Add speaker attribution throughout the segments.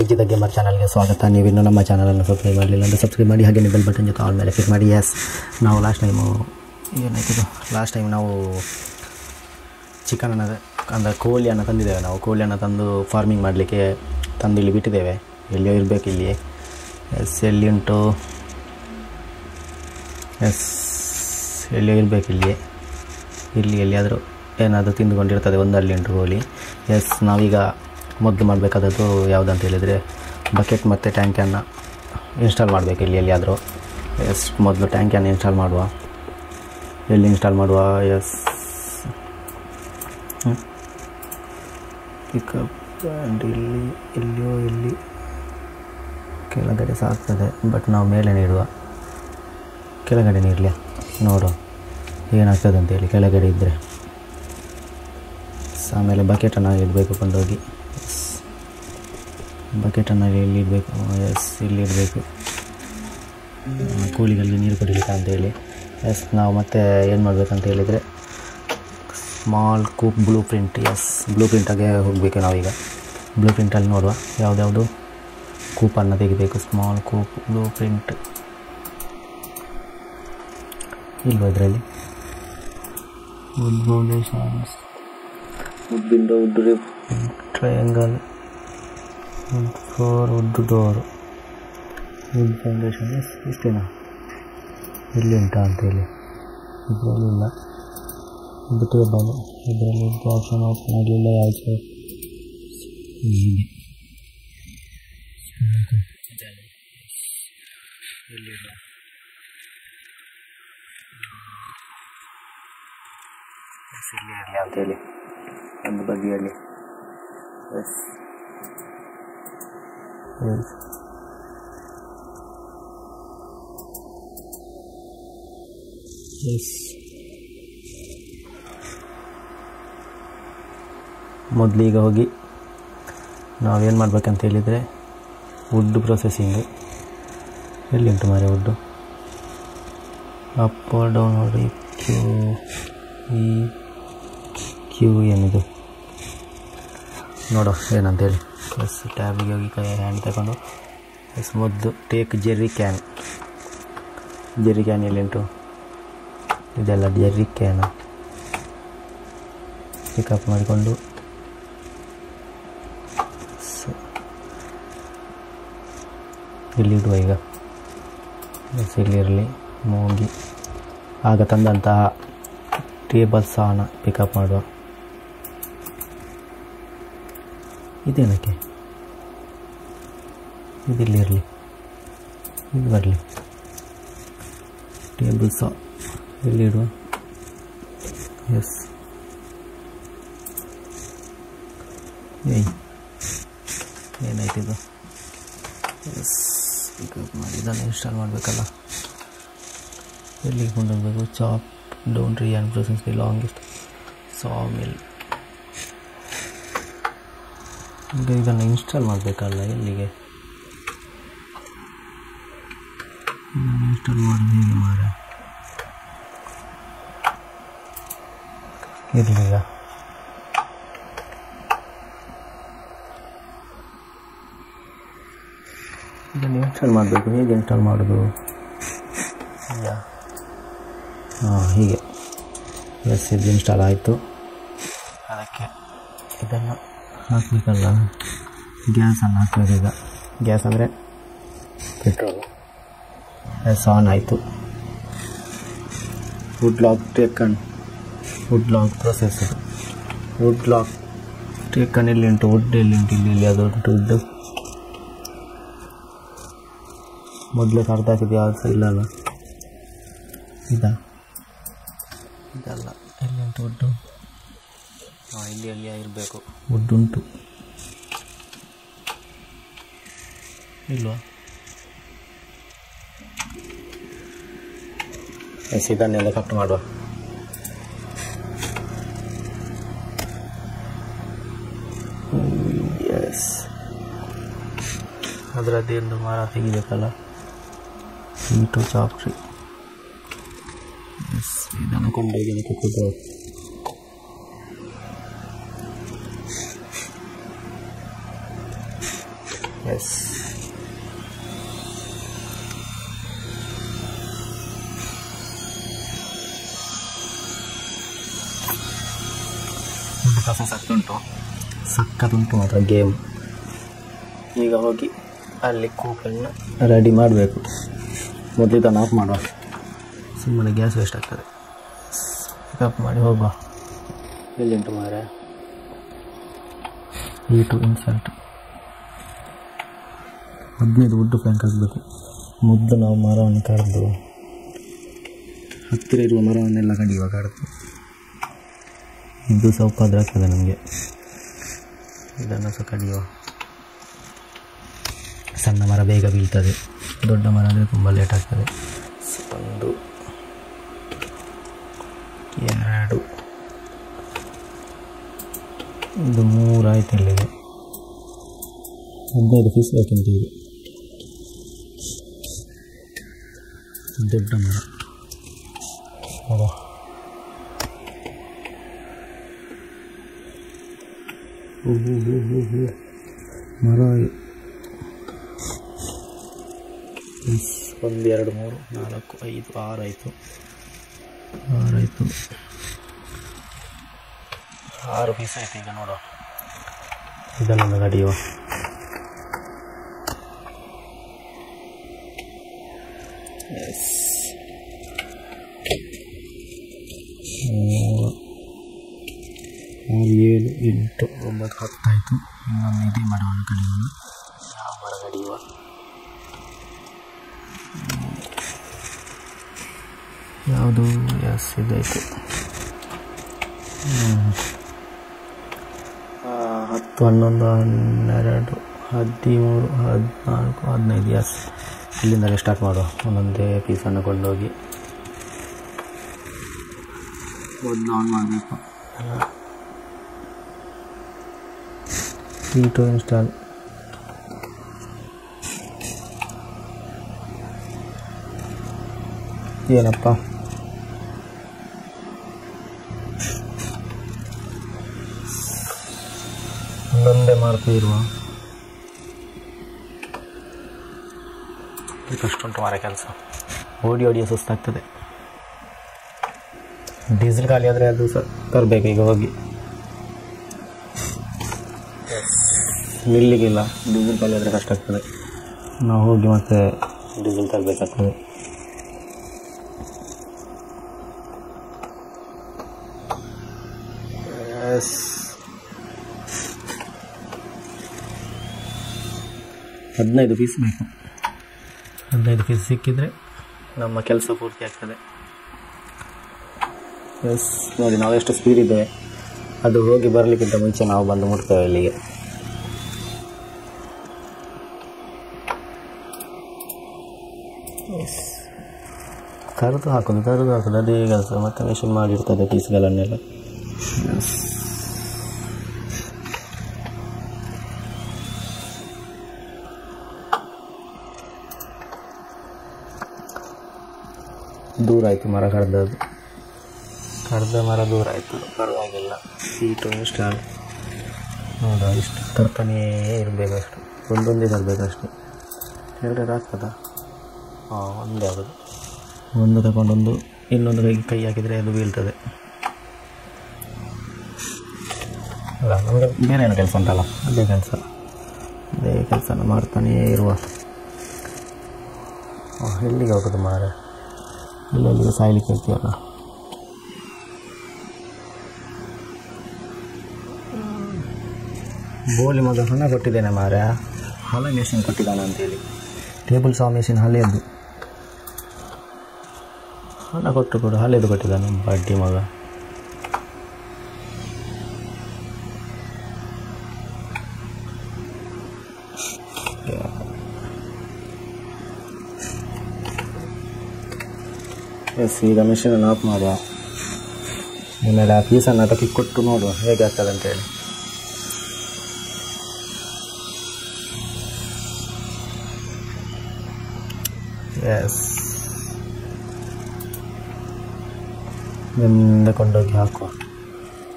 Speaker 1: ಜಿದ gamer ಚಾನಲ್ಗೆ ಸ್ವಾಗತ ನೀವಿನ್ನೂ ನಮ್ಮ ಚಾನಲನ್ನು ಸಬ್ಸ್ಕ್ರೈಬ್ ಮಾಡಲಿಲ್ಲ ಅಂದರೆ ಸಬ್ಸ್ಕ್ರೈಬ್ ಮಾಡಿ ಹಾಗೆ ಬೆಲ್ ಬಟನ್ ಜೊತೆ ಆಲ್ ಮೇಲೆ ಕ್ಲಿಕ್ ಮಾಡಿ ಎಸ್ ನಾವು ಲಾಸ್ಟ್ ಟೈಮು ಏನಾಯ್ತು ಲಾಸ್ಟ್ ಟೈಮ್ ನಾವು ಚಿಕನ್ ಅನ್ನ ಅಂದರೆ ಕೋಳಿಯನ್ನು ತಂದಿದ್ದೇವೆ ನಾವು ಕೋಳಿಯನ್ನು ತಂದು ಫಾರ್ಮಿಂಗ್ ಮಾಡಲಿಕ್ಕೆ ತಂದು ಇಲ್ಲಿ ಬಿಟ್ಟಿದ್ದೇವೆ ಎಲ್ಲಿಯೋ ಇರಬೇಕು ಇಲ್ಲಿ ಎಸ್ ಎಲ್ಲಿ ಉಂಟು ಎಸ್ ಎಲ್ಲಿಯೋ ಇರಬೇಕು ಇಲ್ಲಿ ಇಲ್ಲಿ ಎಲ್ಲಿಯಾದರೂ ಏನಾದರೂ ತಿಂದುಕೊಂಡಿರ್ತದೆ ಒಂದಲ್ಲಿ ಉಂಟು ಕೋಳಿ ಎಸ್ ನಾವೀಗ ಮೊದಲು ಮಾಡಬೇಕಾದದ್ದು ಯಾವುದಂತ ಹೇಳಿದರೆ ಬಕೆಟ್ ಮತ್ತು ಟ್ಯಾಂಕನ್ನು ಇನ್ಸ್ಟಾಲ್ ಮಾಡಬೇಕು ಇಲ್ಲಿ ಎಲ್ಲಿಯಾದರೂ ಎಸ್ ಮೊದಲು ಟ್ಯಾಂಕನ್ನು ಇನ್ಸ್ಟಾಲ್ ಮಾಡುವ ಎಲ್ಲಿ ಇನ್ಸ್ಟಾಲ್ ಮಾಡುವ ಎಸ್ ಪಿಕಪ್ ಆ್ಯಂಡ್ ಇಲ್ಲಿ ಎಲ್ಲಿಯೋ ಇಲ್ಲಿ ಕೆಳಗಡೆ ಸಾಕ್ತದೆ ಬಟ್ ನಾವು ಮೇಲೆ ನೀಡುವ ಕೆಳಗಡೆ ನೀಡಲಿ ನೋಡು ಏನಾಗ್ತದೆ ಅಂತೇಳಿ ಕೆಳಗಡೆ ಇದ್ದರೆ ಆಮೇಲೆ ಬಕೆಟನ್ನು ಇಡಬೇಕು ಕೊಂಡೋಗಿ ಎಸ್ ಬಕೆಟನ್ನು ಇಲ್ಲಿ ಇಡಬೇಕು ಎಸ್ ಇಲ್ಲಿ ಇಡಬೇಕು ಕೋಳಿಗಳಿಗೆ ನೀರು ಕುಡಿಲಿಕ್ಕೆ ಅಂತೇಳಿ ಎಸ್ ನಾವು ಮತ್ತೆ ಏನು ಮಾಡಬೇಕಂತ ಹೇಳಿದರೆ small coop blueprint yes blue ಪ್ರಿಂಟಾಗೆ ಹೋಗಬೇಕು ನಾವೀಗ ಬ್ಲೂ ಪ್ರಿಂಟಲ್ಲಿ ನೋಡುವ ಯಾವುದ್ಯಾವುದು ಕೂಪನ್ನು ತೆಗಿಬೇಕು ಸ್ಮಾಲ್ ಕೂಪ್ ಬ್ಲೂ ಪ್ರಿಂಟ್ ಇಲ್ವಾ ಇದರಲ್ಲಿ wood foundations wood window wood rip triangle wood floor wood door wood foundation yes ಇಷ್ಟೇನಾ ಎಲ್ಲಿ ಉಂಟಾ ಅಂತೇಳಿ ಇದರಲ್ಲಿಲ್ಲ ಇದು ಟೇಬಲ್ ಇದರಲ್ಲಿ ಇದು ಆಪ್ಷನ್ ಓಪನ್ ಆಗಲಿಲ್ಲ ಯಾವುದು ಹೀಗೆ ಇಲ್ಲಿ ಇರಲಿ ಅಂತೇಳಿ ಒಂದು ಬದಿಯಲ್ಲಿ ಎಸ್ ಎಸ್ ಎಸ್ ಮೊದಲೀಗ ಹೋಗಿ ನಾವೇನು ಮಾಡ್ಬೇಕಂತ ಹೇಳಿದರೆ ವುಡ್ ಪ್ರೊಸೆಸಿಂಗು ಎಲ್ಲಿ ಉಂಟು ಮಾರೆ ವುಡ್ಡು ಅಪ್ ಡೌನ್ ನೋಡಿ ಕ್ಯೂ ಈ ಕ್ಯೂ ಏನಿದು ನೋಡು ಏನಂತೇಳಿ ಎಸ್ ಟ್ಯಾಬಿಗೆ ಹೋಗಿ ಕೈ ಹ್ಯಾಂಡ್ ತಗೊಂಡು ಎಸ್ ಮೊದಲು take jerry can jerry can ಎಲ್ಲಿಂಟು ಇದೆಲ್ಲ ಜೆರ್ರಿ ಕ್ಯಾನು ಪಿಕಪ್ ಮಾಡಿಕೊಂಡು ಸ- ಇಲ್ಲಿಡುವ ಈಗ ಎಸ್ ಇಲ್ಲಿರಲಿ ಮೂಗಿ ಆಗ ತಂದಂತಹ ಟೇಬಲ್ ಸಹನ ಪಿಕಪ್ ಮಾಡುವ ಇದೇನಕ್ಕೆ ಇದಿಲ್ಲಿರಲಿ ಇದು ಬರಲಿ ಟೇಬಲ್ ಸಹ ಎಲ್ಲಿಡುವ ಎಸ್ ಏಯ್ ಏನಾಯ್ತು ಇದು ಎಸ್ ಪಿಕಪ್ ಮಾಡಿ ಇದನ್ನು ಇನ್ಸ್ಟಾಲ್ ಮಾಡಬೇಕಲ್ಲ ಎಲ್ಲಿಗೆ ಕೊಂಡೋಗ್ಬೇಕು chop down tree and process the longest sawmill ಈಗ ಇದನ್ನು ಇನ್ಸ್ಟಾಲ್ ಮಾಡಬೇಕಲ್ಲ ಎಲ್ಲಿಗೆ ಇದನ್ನು ಇನ್ಸ್ಟಾಲ್ ಮಾಡೋದು ಹೇಗೆ ಮಾರ ಇರಲಿಲ್ಲ ಇದನ್ನು ಇನ್ಸ್ಟಾಲ್ ಮಾಡಬೇಕು ಹೇಗೆ ಇನ್ಸ್ಟಾಲ್ ಮಾಡೋದು ಯಾ ಹಾಂ ಹೀಗೆ ಎಸ್ ಇದು ಇನ್ಸ್ಟಾಲ್ ಆಯಿತು ಅದಕ್ಕೆ ಇದನ್ನು ಹಾಕಬೇಕಲ್ಲ ಗ್ಯಾಸನ್ನು ಹಾಕಬೇಕು ಈಗ ಗ್ಯಾಸ್ ಅಂದರೆ ಪೆಟ್ರೋಲ್ ಎಸ್ ಆನ್ ಆಯಿತು wood log taken wood log process wood log taken ಎಲ್ಲಿ ಉಂಟು ವುಡ್ ಎಲ್ಲಿ ಉಂಟು ಇಲ್ಲಿ ಇಲ್ಲಿ ಅದು ಉಂಟು ವುಡ್ ಮೊದಲೇ ಕಡ್ದು ಹಾಕಿದ್ದು ಯಾವುದು ಸಹ ಇಲ್ಲಲ್ಲ ಇದಾ ಇದಲ್ಲ ಎಲ್ಲಿ ಉಂಟು ವುಡ್ಡು ಹಾಂ ಇಲ್ಲಿ ಅಲ್ಲಿ ಇರಬೇಕು ವುಡ್ ಉಂಟು ಇಲ್ವಾ ಎಸ್ ಇದನ್ನೆಲ್ಲ ಕಟ್ ಮಾಡುವ ಎಸ್ ಅದರದ್ದೊಂದು ಮರ ತೆಗಿಬೇಕಲ್ಲ ಇಂಟು ಚಾಪ್ಟ್ರಿ ಎಸ್ ಇದನ್ನು ಕೊಂಡೋಗಿ ಅದಕ್ಕೆ ಕುದ್ದು ಎಸ್ ಒಂದು ಪ್ರೊಸೆಸ್ ಆಗ್ತುಂಟು ಸಕ್ಕತ್ತುಂಟು ಮಾತ್ರ ಗೇಮ್ ಈಗ ಹೋಗಿ ಅಲ್ಲಿ ಕೂಪನ್ನು ರೆಡಿ ಮಾಡಬೇಕು ಮೊದಲು ಇದನ್ನು ಆಫ್ ಮಾಡುವ ಸುಮ್ಮನೆ ಗ್ಯಾಸ್ ವೇಸ್ಟ್ ಆಗ್ತದೆ ಪಿಕಪ್ ಮಾಡಿ ಹೋಗುವ ಎಲ್ಲಿಂಟು ಮಾರೆ ಈ ಟು ಇನ್ಸಲ್ಟ್ ಹದಿನೈದು ವುಡ್ ಪ್ಲ್ಯಾಂಕ್ ಹಾಕಬೇಕು ಮೊದಲು ನಾವು ಮರವನ್ನು ಕರೆದು ಹತ್ತಿರ ಇರುವ ಮರವನ್ನೆಲ್ಲ ಕಡಿಯುವ ಕಡ್ದು ಇದು ಸ್ವಲ್ಪ ಆದರೆ ಆಗ್ತದೆ ನಮಗೆ ಇದನ್ನು ಸಹ ಕಡಿಯುವ ಸಣ್ಣ ಮರ ಬೇಗ ಬೀಳ್ತದೆ ದೊಡ್ಡ ಮರ ಅಂದರೆ ತುಂಬ ಲೇಟ್ ಆಗ್ತದೆ ಒಂದು ಎರಡು ಇದು ಮೂರು ಆಯ್ತು ಇಲ್ಲಿಗೆ ಹದಿನೈದು ಪೀಸ್ ಬೇಕಂತ ಇದೆ ದೊಡ್ಡ ಮರ ಅವ ಹೂ ಹೂ ಹೂ ಹೂ ಹೂ ಮರ ಎಸ್, ಒಂದು ಎರಡು ಮೂರು ನಾಲ್ಕು ಐದು ಆರು ಆಯಿತು ಆರು ಆಯಿತು ಆರು ಪೀಸ್ ಆಯ್ತು ಈಗ ನೋಡು ಇದನ್ನೊಂದು ಕಡಿಯುವ ಎಸ್ ಮೂರು ಆರು ಏಳು ಎಂಟು ಒಂಬತ್ತು ಹತ್ತು ಆಯಿತು ಇನ್ನೊಂದು ಇದೇ ಮರವನ್ನು ಕಡಿಯೋಣ ಯಾವ ಮರ ಕಡಿಯುವ ಯಾವುದು ಎಸ್ ಇದಾಯಿತು ಹತ್ತು ಹನ್ನೊಂದು ಹನ್ನೆರಡು ಹದಿಮೂರು ಹದಿನಾಲ್ಕು ಹದಿನೈದು ಎಸ್ ಇಲ್ಲಿಂದಲೇ ಸ್ಟಾರ್ಟ್ ಮಾಡುವ ಒಂದೊಂದೇ ಪೀಸನ್ನು ಕೊಂಡೋಗಿ ಮೊದಲು ಆನ್ ಮಾಡಬೇಕು ಈ ಟು ಇನ್ಸ್ಟಾಲ್ ಏನಪ್ಪ ಒಂದೊಂದೇ ಮಾಡ್ತಾ ಇರುವ ಕಷ್ಟುಂಟು ಮಾರ ಕೆಲಸ ಓಡಿ ಓಡಿಯೋ ಸುಸ್ತಾಗ್ತದೆ ಡೀಸೆಲ್ ಖಾಲಿ ಆದರೆ ಅದು ಸಹ ತರಬೇಕು ಈಗ ಹೋಗಿ ನಿಲ್ಲಿಗಿಲ್ಲ ಡೀಸೆಲ್ ಖಾಲಿ ಆದರೆ ಕಷ್ಟ ಆಗ್ತದೆ ನಾವು ಹೋಗಿ ಮತ್ತೆ ಡೀಸೆಲ್ ತರಬೇಕಾಗ್ತದೆ ಎಸ್ ಹದಿನೈದು ಪೀಸ್ ಬೇಕು ಹದಿನೈದು ಪೀಸ್ ಸಿಕ್ಕಿದರೆ ನಮ್ಮ ಕೆಲಸ ಪೂರ್ತಿ ಆಗ್ತದೆ ಎಸ್ ನೋಡಿ ನಾವು ಎಷ್ಟು ಸ್ಪೀಡ್ ಇದ್ದೇವೆ ಅದು ಹೋಗಿ ಬರಲಿಕ್ಕಿಂತ ಮುಂಚೆ ನಾವು ಬಂದು ಮುಟ್ತೇವೆ ಇಲ್ಲಿಗೆ ಎಸ್ ಕರೆದು ಹಾಕೋದು ಕರೆದು ಹಾಕೋದು ಅದೇ ಕೆಲಸ ಮತ್ತೆ ಮೆಷಿನ್ ಮಾಡಿರ್ತದೆ ಪೀಸ್ಗಳನ್ನೆಲ್ಲ ಎಸ್ ದೂರ ಆಯಿತು ಮರ ಕಡ್ದದ್ದು ಕಡ್ದ ಮರ ದೂರ ಆಯಿತು ಪರವಾಗಿಲ್ಲ ಸೀಟು ಇನ್ಸ್ಟಾಲ್ ನೋಡ ಇಷ್ಟು ತರ್ತಾನೇ ಇರಬೇಕು ಅಷ್ಟು ಒಂದೊಂದೇ ತರಬೇಕಷ್ಟೆ ಎರಡೆರಡು ಆಗ್ತದಾ ಹಾಂ ಒಂದೇ ಆಗೋದು ಒಂದು ತಗೊಂಡೊಂದು ಇನ್ನೊಂದು ಕೈಗೆ ಕೈ ಹಾಕಿದರೆ ಅದು ಬೀಳ್ತದೆ ಅಲ್ಲ ನಮಗೆ ಬೇರೆ ಏನೋ ಕೆಲಸ ಉಂಟಲ್ಲ ಅದೇ ಕೆಲಸ ಅದೇ ಕೆಲಸನ ಮಾಡ್ತಾನೇ ಇರುವ ಆ, ಎಲ್ಲಿಗೆ ಹೋಗೋದು ಮಾರ ಇಲ್ಲೆಲ್ಲಿಗೆ ಸಾಯ್ಲಿಕ್ಕೆ ಇರ್ತೀಯಲ್ಲ ಬೋಲಿ ಮಗ ಹಣ ಕೊಟ್ಟಿದ್ದೇನೆ ಮಾರ ಹಳೆ ಮೆಷಿನ್ ಕೊಟ್ಟಿದ್ದಾನೆ ಅಂತೇಳಿ ಟೇಬಲ್ ಸಾ ಮೆಷಿನ್ ಹಳೆಯದು ಹಣ ಕೊಟ್ಟು ಕೊಡು ಹಳೆಯದು ಕೊಟ್ಟಿದ್ದಾನೆ ಬಡ್ಡಿ ಮಗ ಎಸ್ ಈಗ ಮಿಷಿನನ್ನು ಆಫ್ ಮಾಡುವ ಆಮೇಲೆ ಆ ಪೀಸನ್ನು ಅದಕ್ಕೆ ಕೊಟ್ಟು ನೋಡುವ ಹೇಗೆ ಆಗ್ತದೆ ಅಂತೇಳಿ ಎಸ್ ಮುಂದೆ ಕೊಂಡೋಗಿ ಹಾಕುವ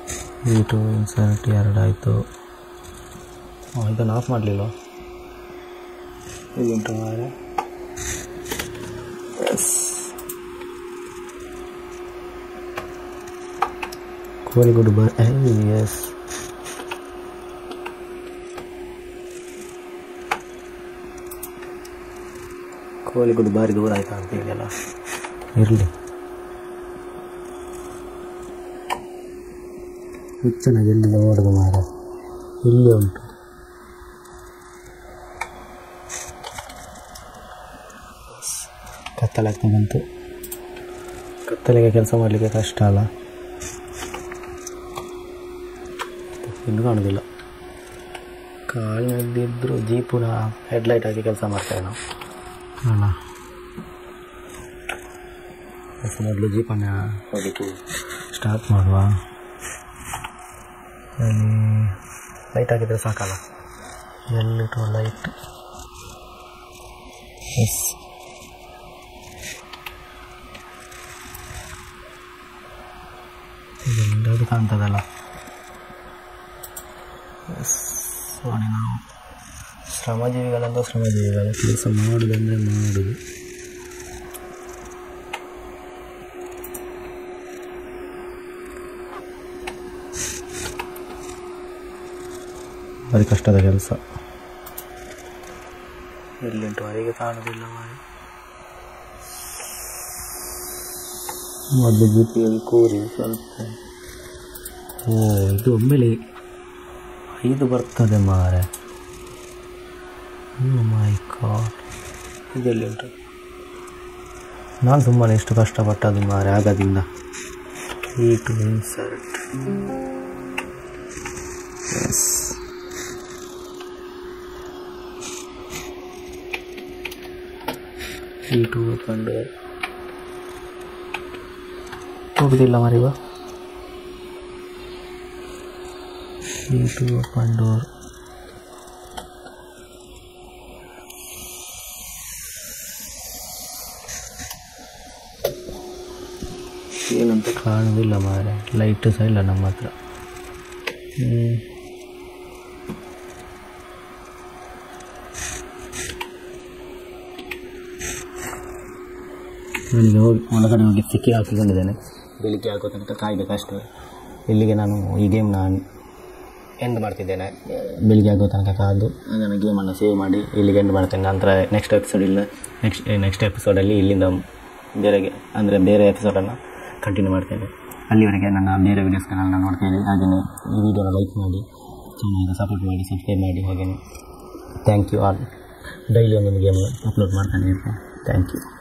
Speaker 1: ಈ ಟು ಇನ್ಸರ್ಟ್ ಎರಡು ಆಯಿತು ಇದನ್ನು ಆಫ್ ಮಾಡಲಿಲ್ಲ ಇದುಂಟು ಮಾರೆ ಎಸ್ ಕೋಳಿಗುಡು ಬರ್ ಎಸ್ ಕೋಳಿಗುಡು ಭಾರಿ ದೂರ ಆಯ್ತಾ ಅಂತ ಈಗೆಲ್ಲ ಇರಲಿ ಹುಚ್ಚನಾಗಿ ಎಲ್ಲಿ ನೋಡುದು ಮಾರ ಇಲ್ಲೇ ಉಂಟು ಕತ್ತಲಾಗ್ತಾ ಬಂತು ಕತ್ತಲೆಗೆ ಕೆಲಸ ಮಾಡಲಿಕ್ಕೆ ಕಷ್ಟ ಅಲ್ಲ ಇನ್ನೂ ಕಾಣೋದಿಲ್ಲ ಕಾಳಿನಲ್ಲಿದ್ದರೂ ಜೀಪುನ ಹೆಡ್ಲೈಟ್ ಹಾಕಿ ಕೆಲಸ ಮಾಡ್ತೇವೆ ನಾವು ಅಲ್ಲ ಮೊದಲು ಜೀಪನ್ನು ಹೊಡಿತು ಸ್ಟಾರ್ಟ್ ಮಾಡುವ ಅಲ್ಲಿ ಲೈಟ್ ಹಾಕಿದರೆ ಸಾಕಲ್ಲ ಎಲ್ಲಿಟ್ಟು ಲೈಟ್ ಎಸ್ ಇದೆಲ್ಲದು ಕಾಣ್ತದಲ್ಲ ಎಸ್ ನೋಡಿ ನಾವು ಶ್ರಮಜೀವಿಗಳಂತ ಶ್ರಮಜೀವಿಗಳು ಕೆಲಸ ಮಾಡುದಂದರೆ ಮಾಡುದು ಭಾರಿ ಕಷ್ಟದ ಕೆಲಸ ಎಲ್ಲಿಂಟು ಅವರಿಗೆ ಕಾಣುವುದಿಲ್ಲ ಮಾಡಿ ಮೊದಲು ಜಿ ಪಿ ಕೂರಿ ಸ್ವಲ್ಪ ಓ ಇದು ಒಮ್ಮೆಲೆ ಐದು ಬರ್ತದೆ ಮಾರೆ ಮೈ ಗಾಡ್ ಇದೆಲ್ಲಿ ಉಂಟು ನಾನು ಸುಮ್ಮನೆ ಎಷ್ಟು ಕಷ್ಟಪಟ್ಟದ್ದು ಮಾರೆ ಆಗದಿಂದ E to insert yes E to ಕಂಡು ಹೋಗುದಿಲ್ಲ ಮರಿವ ಈ ಟು ಓಪನ್ ಡೋರ್ ಏನಂತ ಕಾಣುವುದಿಲ್ಲ ಮಾರೆ ಲೈಟ್ ಸಹ ಇಲ್ಲ ನಮ್ಮ ಹತ್ರ ಹ್ಮ್. ನಾನೀಗ ಹೋಗಿ ಒಳಗಡೆ ಹೋಗಿ ಸಿಕ್ಕಿ ಹಾಕಿಕೊಂಡಿದ್ದೇನೆ ಬೆಳಿಗ್ಗೆ ಆಗೋ ತನಕ ಕಾಯಬೇಕಷ್ಟೇ ಇಲ್ಲಿಗೆ ನಾನು ಈ ಗೇಮ್ನ ಎಂಡ್ ಮಾಡ್ತಿದ್ದೇನೆ ಬೆಳಿಗ್ಗೆ ಆಗೋ ತನಕ ಕಾದು ಅದನ್ನು ಗೇಮನ್ನು ಸೇವ್ ಮಾಡಿ ಇಲ್ಲಿಗೆ ಎಂಡ್ ಮಾಡ್ತೇನೆ ನಂತರ ನೆಕ್ಸ್ಟ್ ಎಪಿಸೋಡ್ ಇಲ್ಲ ನೆಕ್ಸ್ಟ್ ನೆಕ್ಸ್ಟ್ ಎಪಿಸೋಡಲ್ಲಿ ಇಲ್ಲಿಂದ ಬೇರೆಗೆ ಅಂದರೆ ಬೇರೆ ಎಪಿಸೋಡನ್ನು ಕಂಟಿನ್ಯೂ ಮಾಡ್ತೇನೆ ಅಲ್ಲಿವರೆಗೆ ನನ್ನ ಬೇರೆ ವೀಡಿಯೋಸ್ಗಳನ್ನ ನೋಡ್ತೇನೆ ಹಾಗೆಯೇ ಈ ವಿಡಿಯೋನ ಲೈಕ್ ಮಾಡಿ ಚಾನಲ್ಗೆ ಸಪೋರ್ಟ್ ಮಾಡಿ ಸಬ್ಸ್ಕ್ರೈಬ್ ಮಾಡಿ ಹಾಗೆಯೇ ಥ್ಯಾಂಕ್ ಯು ಆಲ್ ಡೈಲಿ ಒಂದೊಂದು ಗೇಮ್ ಅಪ್ಲೋಡ್ ಮಾಡ್ತಾನೆ ಇರ್ತೇನೆ ಥ್ಯಾಂಕ್ ಯು